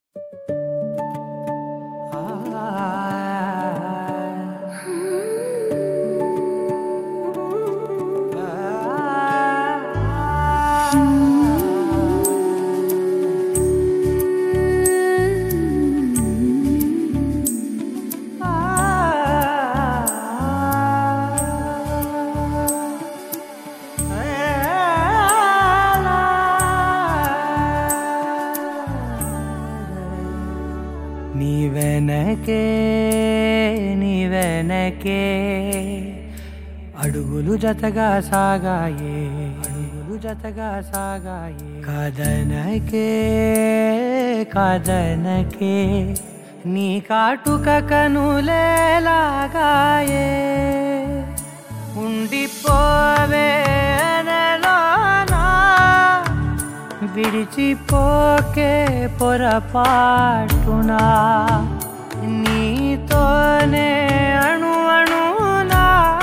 నీ వెనకే నీ వెనకే అడుగులు జతగా సాగాయే అడుగులు జతగా సాగాయే కదనకే కదనకే నీ కాటుక కనులేలాగాయే ఉండిపోవే నెలోనా విడిచిపోకే పొరపాటునా నీతోనే అణు అణునా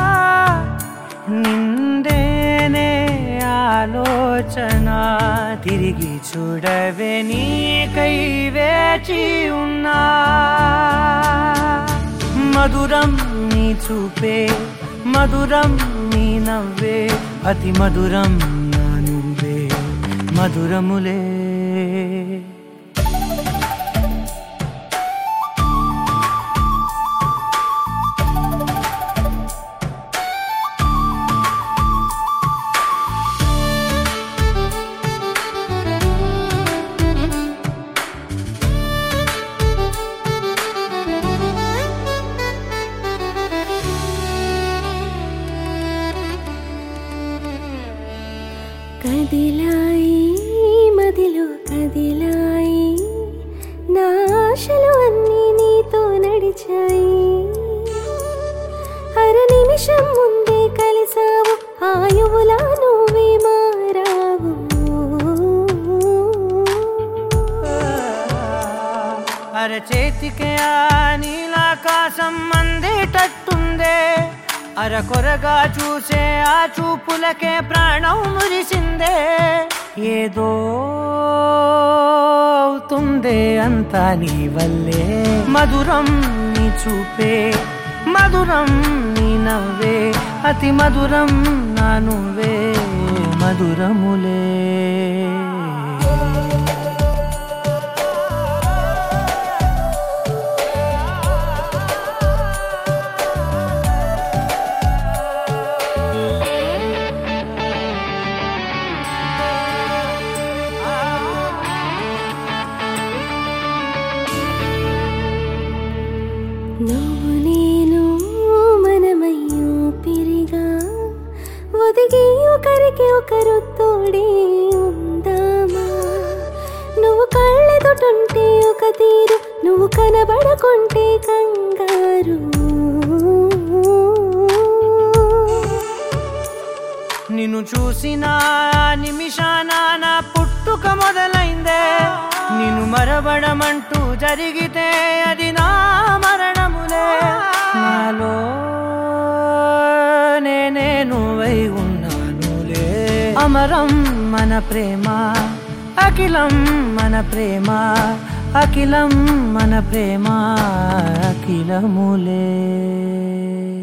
నిండేనే ఆలోచన తిరిగి చూడవే నీకై వేచి ఉన్నా మధురం నీ చూపే మధురం నీ నవ్వే అతి మధురం నా నువ్వే మధురములే కదిలాయి మదిలో కదిలాయి నా ఆశలు అన్నీ నీతో నడిచాయి అర నిమిషం ముందే కలిసావు ఆయువులా నువ్వే మారావు అరచేతికే ఆ నీలాకాశం అందేటట్టుందే అరకొరగా చూసే ఆ చూపులకే ప్రాణం మురిసిందే ఏదో అవుతుందే అంతా నీ వల్లే మధురం నీ చూపే మధురం నీ నవ్వే అతి మధురం నా నువ్వే మధురములే నువ్వు నేను మనమయ్యో పిరిగా ఒదిగి ఒకరికి ఒకరు తోడే ఉందామా నువ్వు కళ్ళెదుటుంటే ఒక తీరు నువ్వు కనబడకుంటే కంగారు నిన్ను చూసిన నిమిషాన నా పుట్టుక మొదలైందే నిన్ను మరవడమంటూ జరిగితే అది నా మరణములే నాలో నేనే నువ్వై ఉన్నానులే అమరం మన ప్రేమ అఖిలం మన ప్రేమ అఖిలం మన ప్రేమ అఖిలములే